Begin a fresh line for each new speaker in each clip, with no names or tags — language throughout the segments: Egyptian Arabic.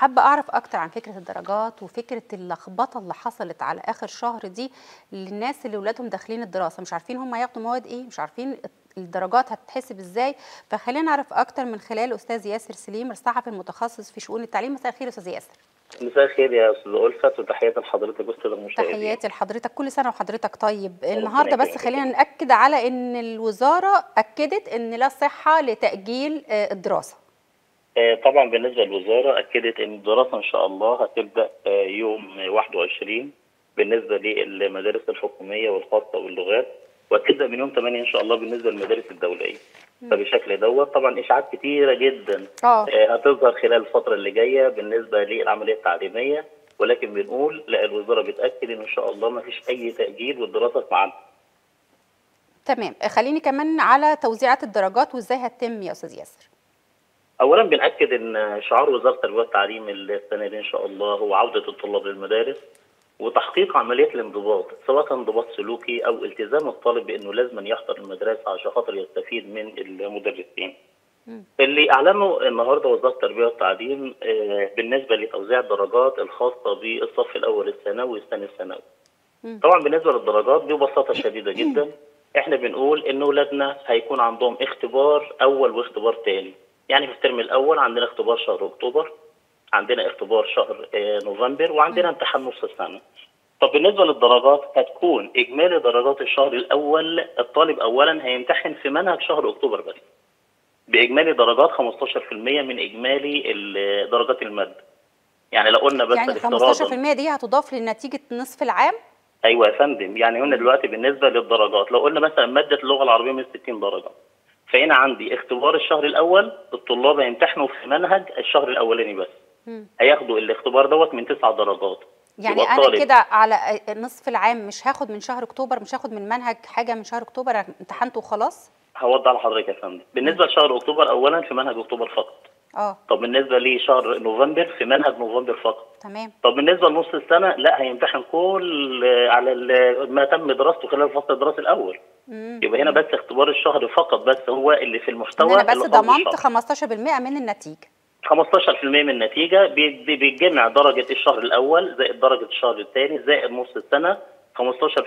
حابه اعرف اكتر عن فكره الدرجات وفكره اللخبطه اللي حصلت على اخر شهر دي للناس اللي ولادهم داخلين الدراسه مش عارفين هم ياخدوا مواد ايه مش عارفين الدرجات هتتحسب ازاي فخلينا نعرف اكتر من خلال استاذ ياسر سليم الصحفي المتخصص في شؤون التعليم مساء الخير استاذ ياسر
مساء الخير يا استاذ ألفت وتحياتي لحضرتك واستاذ المشاهدين
تحياتي لحضرتك كل سنه وحضرتك طيب النهارده بس خلينا ناكد على ان الوزاره اكدت ان لا صحه لتاجيل الدراسه
طبعا بالنسبه للوزاره اكدت ان الدراسه ان شاء الله هتبدا يوم 21 بالنسبه للمدارس الحكوميه والخاصه واللغات وهتبدا من يوم 8 ان شاء الله بالنسبه للمدارس الدوليه فبشكل دوت طبعا اشاعات كتيره جدا
أوه.
هتظهر خلال الفتره اللي جايه بالنسبه للعمليه التعليميه ولكن بنقول لا الوزاره بتاكد ان ان شاء الله ما فيش اي تاجيل والدراسه في ميعادها
تمام خليني كمان على توزيعات الدرجات وازاي هتتم يا استاذ ياسر
اولا بناكد ان شعار وزاره التربيه والتعليم السنه دي ان شاء الله هو عوده الطلاب للمدارس وتحقيق عمليه الانضباط سواء كان انضباط سلوكي او التزام الطالب بانه لازم يحضر المدرسه عشان خاطر يستفيد من المدرسين. اللي اعلنه النهارده وزاره التربيه والتعليم بالنسبه لتوزيع الدرجات الخاصه بالصف الاول الثانوي والثاني الثانوي. طبعا بالنسبه للدرجات ببساطه شديده جدا احنا بنقول ان اولادنا هيكون عندهم اختبار اول واختبار ثاني. يعني في الترم الاول عندنا اختبار شهر اكتوبر عندنا اختبار شهر نوفمبر وعندنا امتحان نص السنه. طب بالنسبه للدرجات هتكون اجمالي درجات الشهر الاول الطالب اولا هيمتحن في منهج شهر اكتوبر بس. باجمالي درجات 15% من اجمالي درجات الماده. يعني لو قلنا بس
يعني 15% دي هتضاف لنتيجه نصف العام؟
ايوه يا فندم يعني هنا دلوقتي بالنسبه للدرجات لو قلنا مثلا ماده اللغه العربيه من 60 درجه. فهنا عندي اختبار الشهر الاول الطلاب هيمتحنوا في منهج الشهر الاولاني بس م. هياخدوا الاختبار دوت من تسع درجات
يعني انا كده على نصف العام مش هاخد من شهر اكتوبر مش هاخد من منهج حاجه من شهر اكتوبر امتحنته وخلاص
هوضح لحضرتك يا فندم بالنسبه م. لشهر اكتوبر اولا في منهج اكتوبر فقط
اه
طب بالنسبه لشهر نوفمبر في منهج نوفمبر فقط
تمام
طب بالنسبه لنص السنه لا هيمتحن كل على ما تم دراسته خلال الفصل الدراسي الاول
مم.
يبقى هنا بس اختبار الشهر فقط بس هو اللي في المحتوى
انا بس ضمنت 15% من النتيجه
15% من النتيجه بيتجمع درجه الشهر الاول زائد درجه الشهر الثاني زائد نص السنه 15%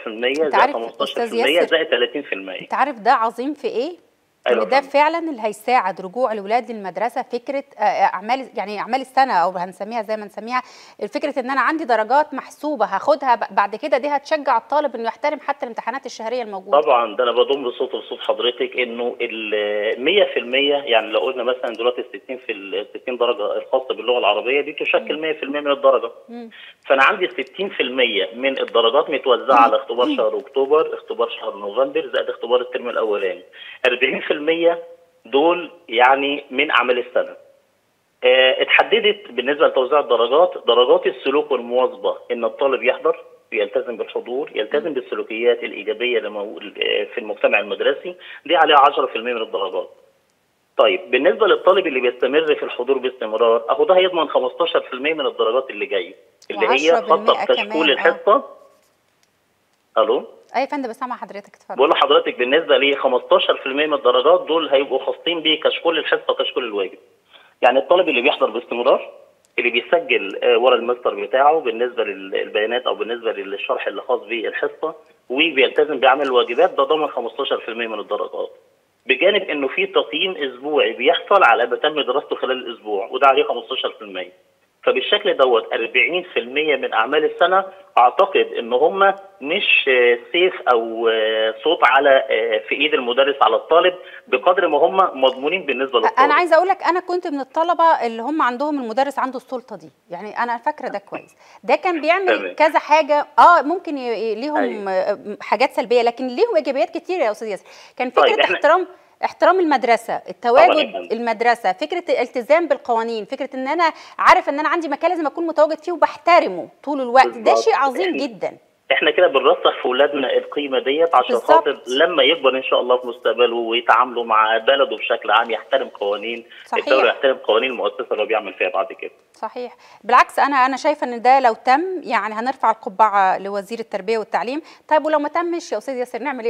زائد 15% زائد 30%
انت عارف ده عظيم في ايه؟
أيوة
ان ده فعلا اللي هيساعد رجوع الاولاد للمدرسه فكره اعمال يعني اعمال السنه او هنسميها زي ما نسميها فكره ان انا عندي درجات محسوبه هاخدها بعد كده دي هتشجع الطالب انه يحترم حتى الامتحانات الشهريه الموجوده
طبعا ده انا بضم بصوت بصوت حضرتك انه ال 100% يعني لو قلنا مثلا دلوقتي ال 60 في ال 60 درجه الخاصه باللغه العربيه دي تشكل 100% من الدرجه
مم.
فانا عندي 60% من الدرجات متوزعه على اختبار شهر اكتوبر اختبار شهر نوفمبر زائد اختبار الترم الاولاني 40% دول يعني من اعمال السنه. اه اتحددت بالنسبه لتوزيع الدرجات درجات السلوك والمواظبه ان الطالب يحضر يلتزم بالحضور يلتزم بالسلوكيات الايجابيه في المجتمع المدرسي دي عليها 10% من الدرجات. طيب بالنسبه للطالب اللي بيستمر في الحضور باستمرار اهو ده هيضمن 15% من الدرجات اللي جايه اللي هي خاصه بتشكيل الحصه الو
اي فندم بسمع حضرتك اتفضل
بقول لحضرتك بالنسبه ل 15% من الدرجات دول هيبقوا خاصين بكشكول الحصه وكشكول الواجب. يعني الطالب اللي بيحضر باستمرار اللي بيسجل ورا المستر بتاعه بالنسبه للبيانات او بالنسبه للشرح اللي خاص بالحصه وبيلتزم بعمل الواجبات ده ضمن 15% من الدرجات. بجانب انه في تقييم اسبوعي بيحصل على ما تم دراسته خلال الاسبوع وده عليه 15%. فبالشكل دوت 40% من اعمال السنه اعتقد ان هم مش سيف او صوت على في ايد المدرس على الطالب بقدر ما هم مضمونين بالنسبه للطالب
انا عايزه اقول لك انا كنت من الطلبه اللي هم عندهم المدرس عنده السلطه دي يعني انا فاكره ده كويس ده كان بيعمل
تمام.
كذا حاجه اه ممكن ي- ليهم
أيوة.
حاجات سلبيه لكن ليهم ايجابيات كتير يا استاذ ياسر كان فكره
طيب، إحنا-
احترام احترام المدرسه
طبعاً
التواجد
يا فندم.
المدرسه فكره الالتزام بالقوانين فكره ان انا عارف ان انا عندي مكان لازم اكون متواجد فيه وبحترمه طول الوقت ده
بالظبط.
شيء عظيم
إحنا-
جدا
احنا كده بنرسخ في اولادنا القيمه ديت عشان
بالظبط.
خاطر لما يكبر ان شاء الله في مستقبله ويتعاملوا مع بلده بشكل عام يحترم قوانين
صحيح.
الدوله يحترم قوانين المؤسسه اللي هو بيعمل فيها بعد كده
صحيح بالعكس انا انا شايفه ان ده لو تم يعني هنرفع القبعه لوزير التربيه والتعليم طيب ولو ما تمش يا استاذ ياسر نعمل ايه بقى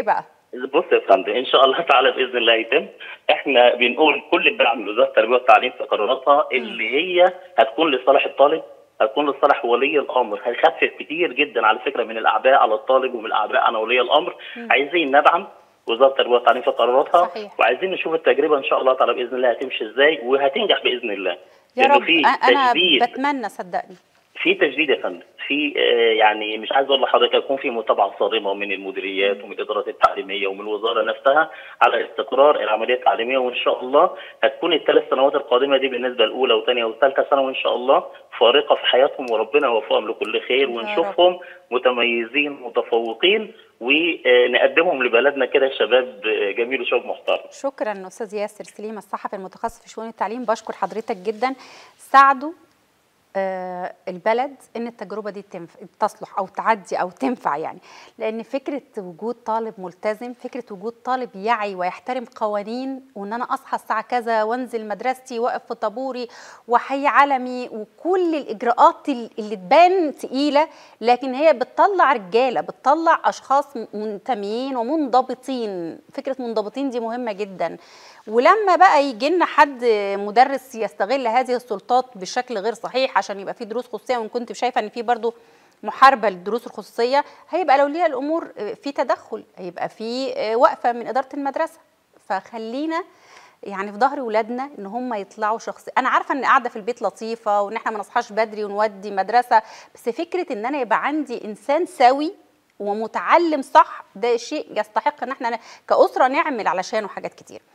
بص يا فندم ان شاء الله تعالى باذن الله يتم احنا بنقول كل الدعم لوزاره التربيه والتعليم في قراراتها اللي هي هتكون لصالح الطالب هتكون لصالح ولي الامر هيخفف كتير جدا على فكره من الاعباء على الطالب ومن الاعباء على ولي الامر عايزين ندعم وزاره التربيه والتعليم في قراراتها
صحيح.
وعايزين نشوف التجربه ان شاء الله تعالى باذن الله هتمشي ازاي وهتنجح باذن الله
يا
لأنه
رب
في
أ- انا
تجديد
بتمنى صدقني
في تجديد يا فندم في آه، يعني مش عايز اقول لحضرتك يكون في متابعه صارمه من المديريات ومن الادارات التعليميه ومن الوزاره نفسها على استقرار العمليه التعليميه وان شاء الله هتكون الثلاث سنوات القادمه دي بالنسبه الاولى وثانيه وثالثه ثانوي ان شاء الله فارقه في حياتهم وربنا يوفقهم لكل خير
يا
ونشوفهم متميزين متفوقين ونقدمهم لبلدنا كده شباب جميل وشباب محترم
شكرا استاذ ياسر سليم الصحفي المتخصص في شؤون التعليم بشكر حضرتك جدا ساعدوا آه، البلد ان التجربه دي تنف... تصلح او تعدي او تنفع يعني لان فكره وجود طالب ملتزم فكره وجود طالب يعي ويحترم قوانين وان انا اصحى الساعه كذا وانزل مدرستي واقف في طابوري وحي علمي وكل الاجراءات ال- اللي تبان تقيله لكن هي بتطلع رجاله بتطلع اشخاص م- منتميين ومنضبطين فكره منضبطين دي مهمه جدا ولما بقى يجي لنا حد مدرس يستغل هذه السلطات بشكل غير صحيح عشان يبقى في دروس خصوصيه وان كنت شايفه ان في برضو محاربه للدروس الخصوصيه هيبقى اولياء الامور في تدخل هيبقى في وقفه من اداره المدرسه فخلينا يعني في ظهر ولادنا ان هم يطلعوا شخص انا عارفه ان قاعده في البيت لطيفه وان احنا ما نصحاش بدري ونودي مدرسه بس فكره ان انا يبقى عندي انسان سوي ومتعلم صح ده شيء يستحق ان احنا كاسره نعمل علشانه حاجات كتير